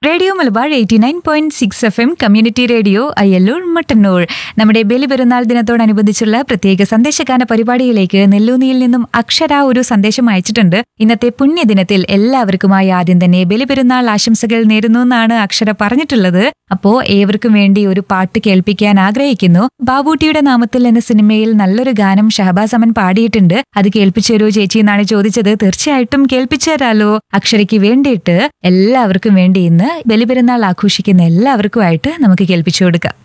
radio Malabar eighty nine point six F M community radio Ayyallur Mattannur നമ്മുടെ ബലിപെരുന്നാൾ ദിനത്തോടനുബന്ധിച്ചുള്ള പ്രത്യേക സന്ദേശഗാന പരിപാടിയിലേക്ക് നെല്ലൂന്നിയിൽ നിന്നും അക്ഷര ഒരു സന്ദേശം അയച്ചിട്ടുണ്ട് ഇന്നത്തെ പുണ്യദിനത്തിൽ എല്ലാവർക്കുമായി ആദ്യം തന്നെ ബലിപെരുന്നാൾ ആശംസകൾ നേരുന്നു എന്നാണ് അക്ഷര പറഞ്ഞിട്ടുള്ളത് അപ്പോ ഏവർക്കും വേണ്ടി ഒരു പാട്ട് കേൾപ്പിക്കാൻ ആഗ്രഹിക്കുന്നു ബാബൂട്ടിയുടെ നാമത്തിൽ എന്ന സിനിമയിൽ നല്ലൊരു ഗാനം ഷഹബാസ് അമൻ പാടിയിട്ടുണ്ട് അത് കേൾപ്പിച്ചു തരുമോ ചേച്ചി എന്നാണ് ചോദിച്ചത് തീർച്ചയായിട്ടും കേൾപ്പിച്ചു തരാലോ അക്ഷരയ്ക്ക് വേണ്ടിയിട്ട് എല്ലാവർക്കും വേണ്ടി ഇന്ന് ബലിപെരുന്നാൾ ആഘോഷിക്കുന്ന എല്ലാവർക്കുമായിട്ട് നമുക്ക് കേൾപ്പിച്ചു കൊടുക്കാം